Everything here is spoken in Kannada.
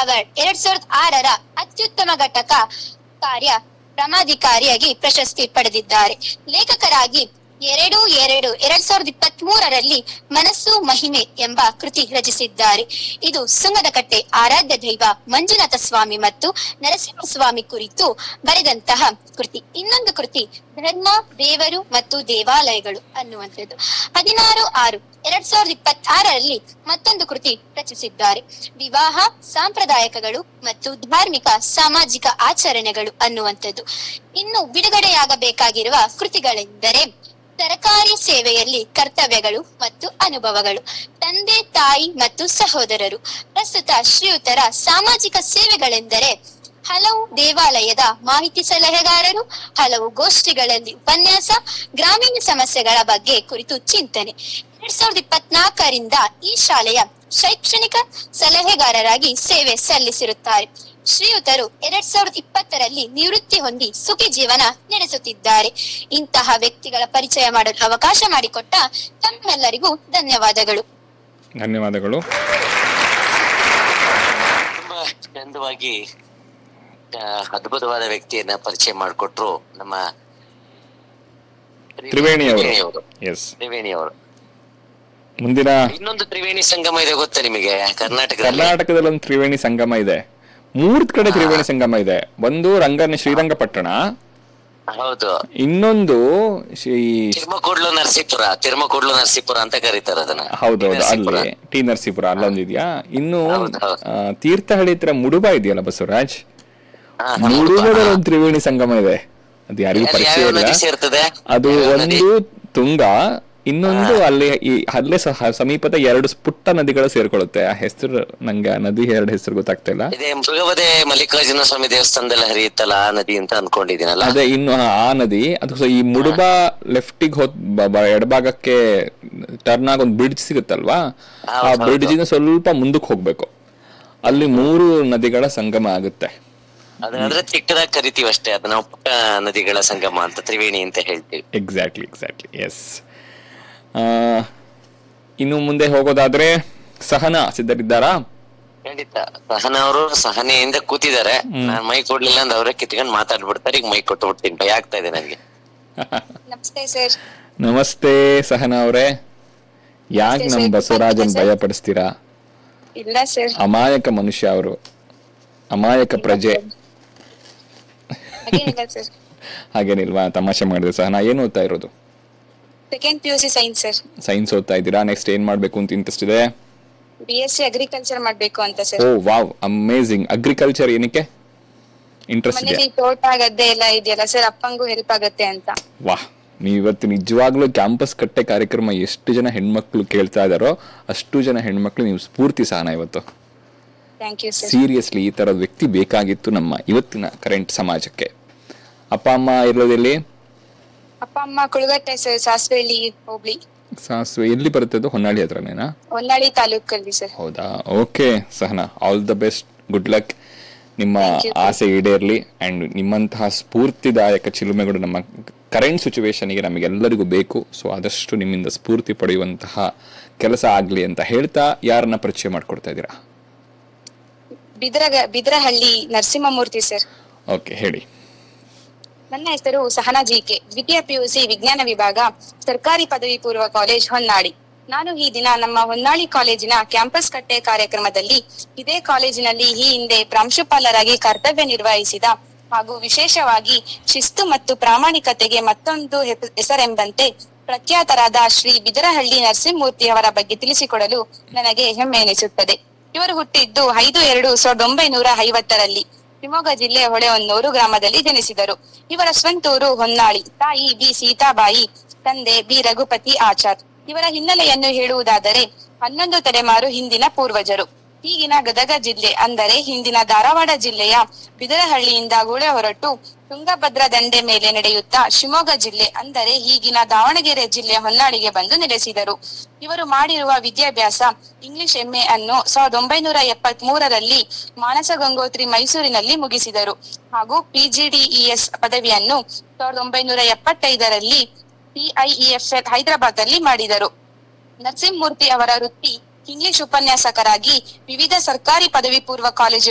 ಸಾಗರ್ ಎರಡ್ ಸಾವಿರದ ಆರರ ಅತ್ಯುತ್ತಮ ಘಟಕ ಕಾರ್ಯ ಕ್ರಮಾಧಿಕಾರಿಯಾಗಿ ಪ್ರಶಸ್ತಿ ಪಡೆದಿದ್ದಾರೆ ಲೇಖಕರಾಗಿ ಎರಡು ಎರಡು ಎರಡ್ ಸಾವಿರದ ಇಪ್ಪತ್ತ್ ಮೂರರಲ್ಲಿ ಮನಸ್ಸು ಮಹಿಮೆ ಎಂಬ ಕೃತಿ ರಚಿಸಿದ್ದಾರೆ ಇದು ಸುಂಗದಕಟ್ಟೆ ಆರಾಧ್ಯ ದೈವ ಮಂಜುನಾಥ ಸ್ವಾಮಿ ಮತ್ತು ನರಸಿಂಹಸ್ವಾಮಿ ಕುರಿತು ಬರೆದಂತಹ ಕೃತಿ ಇನ್ನೊಂದು ಕೃತಿ ಧರ್ಮ ದೇವರು ಮತ್ತು ದೇವಾಲಯಗಳು ಅನ್ನುವಂಥದ್ದು ಹದಿನಾರು ಆರು ಎರಡ್ ಸಾವಿರದ ಇಪ್ಪತ್ತಾರರಲ್ಲಿ ಮತ್ತೊಂದು ಕೃತಿ ರಚಿಸಿದ್ದಾರೆ ವಿವಾಹ ಸಾಂಪ್ರದಾಯಿಕಗಳು ಮತ್ತು ಧಾರ್ಮಿಕ ಸಾಮಾಜಿಕ ಆಚರಣೆಗಳು ಅನ್ನುವಂಥದ್ದು ಇನ್ನು ಬಿಡುಗಡೆಯಾಗಬೇಕಾಗಿರುವ ಕೃತಿಗಳೆಂದರೆ ಸರ್ಕಾರಿ ಸೇವೆಯಲ್ಲಿ ಕರ್ತವ್ಯಗಳು ಮತ್ತು ಅನುಭವಗಳು ತಂದೆ ತಾಯಿ ಮತ್ತು ಸಹೋದರರು ಪ್ರಸ್ತುತ ಶ್ರೀಯುತರ ಸಾಮಾಜಿಕ ಸೇವೆಗಳೆಂದರೆ ಹಲವು ದೇವಾಲಯದ ಮಾಹಿತಿ ಸಲಹೆಗಾರರು ಹಲವು ಗೋಷ್ಠಿಗಳಲ್ಲಿ ಉಪನ್ಯಾಸ ಗ್ರಾಮೀಣ ಸಮಸ್ಯೆಗಳ ಬಗ್ಗೆ ಕುರಿತು ಚಿಂತನೆ ಎರಡ್ ಸಾವಿರದ ಇಪ್ಪತ್ನಾಲ್ಕರಿಂದ ಈ ಶಾಲೆಯ ಶೈಕ್ಷಣಿಕ ಸಲಹೆಗಾರರಾಗಿ ಸೇವೆ ಸಲ್ಲಿಸಿರುತ್ತಾರೆ ಶ್ರೀಯುತರು ಎರಡ್ ಸಾವಿರದ ಇಪ್ಪತ್ತರಲ್ಲಿ ನಿವೃತ್ತಿ ಹೊಂದಿ ಸುಖಿ ಜೀವನ ನಡೆಸುತ್ತಿದ್ದಾರೆ ಇಂತಹ ವ್ಯಕ್ತಿಗಳ ಪರಿಚಯ ಮಾಡಲು ಅವಕಾಶ ಮಾಡಿಕೊಟ್ಟ ತಮ್ಮೆಲ್ಲರಿಗೂ ಧನ್ಯವಾದಗಳು ಧನ್ಯವಾದಗಳು ತುಂಬಾ ಚಂದವಾಗಿ ಆ, ಅದ್ಭುತವಾದ ವ್ಯಕ್ತಿಯನ್ನ ಪರಿಚಯ ಮಾಡಿಕೊಟ್ರು ನಮ್ಮ ತ್ರಿವೇಣಿ ಅವರು ಅವರು ಎಸ್ ತ್ರಿವೇಣಿ ಅವರು ಮುಂದಿನ ಇನ್ನೊಂದು ತ್ರಿವೇಣಿ ಸಂಗಮ ಇದೆ ಗೊತ್ತಾ ನಿಮಗೆ ಕರ್ನಾಟಕದಲ್ಲಿ ಕರ್ನಾಟಕದಲ್ಲಿ ಒಂದು ತ್ರಿವೇಣಿ ಸಂಗಮ ಇದೆ ಮೂರ್ ಕಡೆ ತ್ರಿವೇಣಿ ಸಂಗಮ ಇದೆ ಒಂದು ರಂಗನ ಶ್ರೀರಂಗಪಟ್ಟಣ ಹೌದು ಇನ್ನೊಂದು ಶ್ರೀ ತಿರುಮಕೂಡ್ಲು ನರಸೀಪುರ ತಿರುಮಕೂಡ್ಲು ನರಸೀಪುರ ಅಂತ ಕರೀತಾರೆ ಅದನ್ನ ಹೌದೌದು ನರಸೀಪುರ. ಅಲ್ಲಿ ಟಿ ನರಸೀಪುರ ಅಲ್ಲೊಂದಿದ್ಯಾ ಇನ್ನು ಹೌದು, ಹೌದು. ಆ, ತೀರ್ಥಹಳ್ಳಿ ಹತ್ರ ಮುಡುಬ ಇದೆಯಲ್ಲ ಬಸವರಾಜ್ ಹಾ, ಹಾ, ಮುಡುಬದಲ್ಲಿ ಒಂದು ತ್ರಿವೇಣಿ ಸಂಗಮ ಇದೆ ಅದು ಯಾರಿಗೂ ಅಲ್ಲಿ ಪರಿಚಯ ಯಾವ್ಯಾವ ಇಲ್ಲ ನದಿ ಸೇರ್ತದೆ ಅದು ಯಾವ್ಯಾವ ನದಿ? ಒಂದು ತುಂಗ ಇನ್ನೊಂದು ಅಲ್ಲಿ ಈ ಅಲ್ಲೇ ಸಹ ಸಮೀಪದ ಎರಡು ಪುಟ್ಟ ನದಿಗಳು ಸೇರ್ಕೊಳ್ಳುತ್ತೆ ಆ ಹೆಸರು ನಂಗೆ ಆ ನದಿ ಎರಡು ಹೆಸರು ಗೊತ್ತಾಗ್ತಾ ಇಲ್ಲ ಇದೆ ಮೃಗವದೆ ಮಲ್ಲಿಕಾರ್ಜುನ ಸ್ವಾಮಿ ದೇವಸ್ಥಾನದಲ್ಲಿ ಹರಿಯುತ್ತಲ್ಲ ಆ ನದಿ ಅಂತ ಅನ್ಕೊಂಡಿದ್ದೀನಲ್ಲ ಅದೇ ಇನ್ನು ಆ- ಆ ನದಿ ಅದು ಸೊ ಈ ಮುಡುಬ ಲೆಫ್ಟಿಗೆ ಹೋದ್ ಬ- ಬ- ಎಡಭಾಗಕ್ಕೆ ಟರ್ನ್ ಆಗಿ ಒಂದು ಬ್ರಿಡ್ಜ್ ಸಿಗುತ್ತಲ್ವಾ ಆ ಹೌದು, ಹೌದು. ಬ್ರಿಡ್ಜ್ ಇಂದ ಸ್ವಲ್ಪ ಮುಂದಕ್ಕೆ ಹೋಗ್ಬೇಕು ಅಲ್ಲಿ ಮೂರು ನದಿಗಳ ಸಂಗಮ ಆಗುತ್ತೆ ಅದಂದ್ರೆ ಚಿಕ್ಕದಾಗಿ ಕರಿತೀವಿ ಅಷ್ಟೇ ಅದನ್ನ ನಾವು ಪುಟ್ಟ ನದಿಗಳ ಸಂಗಮ ಅಂತ ತ್ರಿವೇಣಿ ಅಂತ ಹೇಳ್ತೀವಿ ಎಕ್ಸಾಕ್ಟ್ಲಿ ಎಕ್ಸಾಕ್ಟ್ಲಿ ಎಸ್ ಇನ್ನು ಮುಂದೆ ಹೋಗೋದಾದ್ರೆ ಸಹನಾ ಸಿದ್ಧರಿದ್ದಾರಾ ಖಂಡಿತ ಸಹನ ಅವರು ಸಹನೆಯಿಂದ ಕೂತಿದ್ದಾರೆ ನಾನ್ ಮೈ ಕೊಡ್ಲಿಲ್ಲ ಅಂದ್ರೆ ಅವರೇ ಕಿತ್ಕೊಂಡ್ ಮಾತಾಡ್ಬಿಡ್ತಾರೆ ಈಗ ಮೈ ಕೊಟ್ಟು ಬಿಡ್ತೀನಿ ಭಯ ಆಗ್ತಾ ಇದೆ ನನ್ಗೆ ನಮಸ್ತೆ ಸರ್ ನಮಸ್ತೆ ಸಹನಾ ಅವರೇ ಯಾಕೆ ನಮಸ್ತೆ ನಮ್ ಸರ್. ಬಸವರಾಜನ್ ಸರ್. ಭಯ ಪಡಿಸ್ತೀರಾ ಇಲ್ಲ ಸರ್ ಅಮಾಯಕ ಮನುಷ್ಯ ಅವರು ಅಮಾಯಕ ಪ್ರಜೆ ಹಾಗೇನಿಲ್ಲ ಸರ್ ಹಾಗೇನಿಲ್ವಾ ತಮಾಷೆ ಮಾಡಿದ್ರೆ ಸಹನಾ ಏನು ಓದ್ತಾ ಇರೋದು second P U C science sir science ಓದ್ತಾ ಇದ್ದೀರಾ ನೆಕ್ಸ್ಟ್ ಏನ್ ಮಾಡ್ಬೇಕು ಅಂತ ಇಂಟ್ರೆಸ್ಟ್ ಇದೆ ಬಿ ಎಸ್ ಸಿ ಅಗ್ರಿಕಲ್ಚರ್ ಮಾಡ್ಬೇಕು ಅಂತ oh sir wow amazing agriculture ಏನಕ್ಕೆ ಇಂಟ್ರೆಸ್ಟ್ ಇದೆ ಮನೇಲಿ ತೋಟ ಗದ್ದೆ ಎಲ್ಲ ಇದೆಯಲ್ಲ ಸರ್ ಅಪ್ಪಂಗೂ ಹೆಲ್ಪ್ ಆಗತ್ತೆ ಅಂತ ವಾಹ್ ನೀವು ಇವತ್ತು ನಿಜವಾಗ್ಲೂ ಕ್ಯಾಂಪಸ್ ಕಟ್ಟೆ ಕಾರ್ಯಕ್ರಮ ಎಷ್ಟು ಜನ ಹೆಣ್ಮಕ್ಳು ಕೇಳ್ತಾ ಇದಾರೋ ಅಷ್ಟು ಜನ ಹೆಣ್ಮಕ್ಳು ನೀವು ಸ್ಫೂರ್ತಿ ಸಹನ ಇವತ್ತು ಥ್ಯಾಂಕ್ ಯು ಸರ್ ಸೀರಿಯಸ್ಲಿ ಈ ತರದ ವ್ಯಕ್ತಿ ಬೇಕಾಗಿತ್ತು ನಮ್ಮ ಇವತ್ತಿನ ಕರೆಂಟ್ ಸಮಾಜಕ್ಕೆ ಅಪ್ಪ ಅಮ್ಮ ಇರೋದೆಲ್ಲಿ ಅಪ್ಪ ಅಮ್ಮ ಕುಳಗಟ್ಟೆ ಸರ್ ಸಾಸ್ವೆಹಳ್ಳಿ ಹೋಬ್ಳಿ ಸಾಸಿವೆ ಎಲ್ಲಿ ಬರುತ್ತೆ ಅದು ಹೊನ್ನಾಳಿ ಹತ್ರನೇನಾ ಹೊನ್ನಾಳಿ ತಾಲೂಕಲ್ಲಿ ಸರ್ ಹೌದಾ okay Sahana all the best good luck ನಿಮ್ಮ Thank you. ಆಸೆ ಈಡೇರ್ಲಿ ಅಂಡ್ ನಿಮ್ಮಂತಹ ಸ್ಫೂರ್ತಿದಾಯಕ ಚಿಲುಮೆಗಳು ನಮ್ಮ ಕರೆಂಟ್ ಸಿಚುವೇಶನ್ಗೆ ನಮಗೆಲ್ಲರಿಗೂ ಬೇಕು ಸೊ ಆದಷ್ಟು ನಿಮ್ಮಿಂದ ಸ್ಫೂರ್ತಿ ಪಡೆಯುವಂತಹ ಕೆಲಸ ಆಗ್ಲಿ ಅಂತ ಹೇಳ್ತಾ ಯಾರನ್ನ ಪರಿಚಯ ಮಾಡ್ಕೊಡ್ತಾ ಇದ್ದೀರಾ ಬಿದ್ರ ಬಿದ್ರಹಳ್ಳಿ ನರಸಿಂಹಮೂರ್ತಿ ಸರ್ ಓಕೆ ಹೇಳಿ ನನ್ನ ಹೆಸರು ಸಹನಾ ಜಿಕೆ ದ್ವಿತೀಯ ಪಿಯುಸಿ ವಿಜ್ಞಾನ ವಿಭಾಗ ಸರ್ಕಾರಿ ಪದವಿ ಪೂರ್ವ ಕಾಲೇಜ್ ಹೊನ್ನಾಳಿ ನಾನು ಈ ದಿನ ನಮ್ಮ ಹೊನ್ನಾಳಿ ಕಾಲೇಜಿನ ಕ್ಯಾಂಪಸ್ ಕಟ್ಟೆ ಕಾರ್ಯಕ್ರಮದಲ್ಲಿ ಇದೇ ಕಾಲೇಜಿನಲ್ಲಿ ಈ ಹಿಂದೆ ಪ್ರಾಂಶುಪಾಲರಾಗಿ ಕರ್ತವ್ಯ ನಿರ್ವಹಿಸಿದ ಹಾಗೂ ವಿಶೇಷವಾಗಿ ಶಿಸ್ತು ಮತ್ತು ಪ್ರಾಮಾಣಿಕತೆಗೆ ಮತ್ತೊಂದು ಹೆಪ- ಹೆಸರೆಂಬಂತೆ ಪ್ರಖ್ಯಾತರಾದ ಶ್ರೀ ಬಿದರಹಳ್ಳಿ ನರಸಿಂಹಮೂರ್ತಿ ಅವರ ಬಗ್ಗೆ ತಿಳಿಸಿಕೊಡಲು ನನಗೆ ಹೆಮ್ಮೆ ಎನಿಸುತ್ತದೆ ಇವರು ಹುಟ್ಟಿದ್ದು ಐದು ಎರಡು ಸಾವಿರದ ಒಂಬೈನೂರ ಐವತ್ತರಲ್ಲಿ ಶಿವಮೊಗ್ಗ ಜಿಲ್ಲೆ ಹೊಳೆಹೊನ್ನೂರು ಗ್ರಾಮದಲ್ಲಿ ಜನಿಸಿದರು ಇವರ ಸ್ವಂತೂರು ಹೊನ್ನಾಳಿ ತಾಯಿ ಬಿ ಸೀತಾಬಾಯಿ ತಂದೆ ಬಿ ರಘುಪತಿ ಆಚಾರ್ ಇವರ ಹಿನ್ನೆಲೆಯನ್ನು ಹೇಳುವುದಾದರೆ ಹನ್ನೊಂದು ತಲೆಮಾರು ಹಿಂದಿನ ಪೂರ್ವಜರು ಈಗಿನ ಗದಗ ಜಿಲ್ಲೆ ಅಂದರೆ ಹಿಂದಿನ ಧಾರವಾಡ ಜಿಲ್ಲೆಯ ಬಿದರಹಳ್ಳಿಯಿಂದ ಗುಳೆ ಹೊರಟು ತುಂಗಭದ್ರಾ ದಂಡೆ ಮೇಲೆ ನಡೆಯುತ್ತಾ ಶಿವಮೊಗ್ಗ ಜಿಲ್ಲೆ ಅಂದರೆ ಈಗಿನ ದಾವಣಗೆರೆ ಜಿಲ್ಲೆ ಹೊನ್ನಾಳಿಗೆ ಬಂದು ನೆಲೆಸಿದರು ಇವರು ಮಾಡಿರುವ ವಿದ್ಯಾಭ್ಯಾಸ ಇಂಗ್ಲಿಷ್ ಎಂಎ ಅನ್ನು ಸಾವಿರದ ಒಂಬೈನೂರ ಎಪ್ಪತ್ತ್ ಮೂರರಲ್ಲಿ ಮಾನಸ ಗಂಗೋತ್ರಿ ಮೈಸೂರಿನಲ್ಲಿ ಮುಗಿಸಿದರು ಹಾಗೂ ಪಿಜಿಡಿಇಎಸ್ ಪದವಿಯನ್ನು ಸಾವಿರದ ಒಂಬೈನೂರ ಎಪ್ಪತ್ತೈದರಲ್ಲಿ ಸಿಐಇಎಫ್ಎಲ್ ಹೈದರಾಬಾದ್ ಅಲ್ಲಿ ಮಾಡಿದರು ನರಸಿಂಹಮೂರ್ತಿ ಅವರ ವೃತ್ತಿ ಇಂಗ್ಲಿಷ್ ಉಪನ್ಯಾಸಕರಾಗಿ ವಿವಿಧ ಸರ್ಕಾರಿ ಪದವಿ ಪೂರ್ವ ಕಾಲೇಜು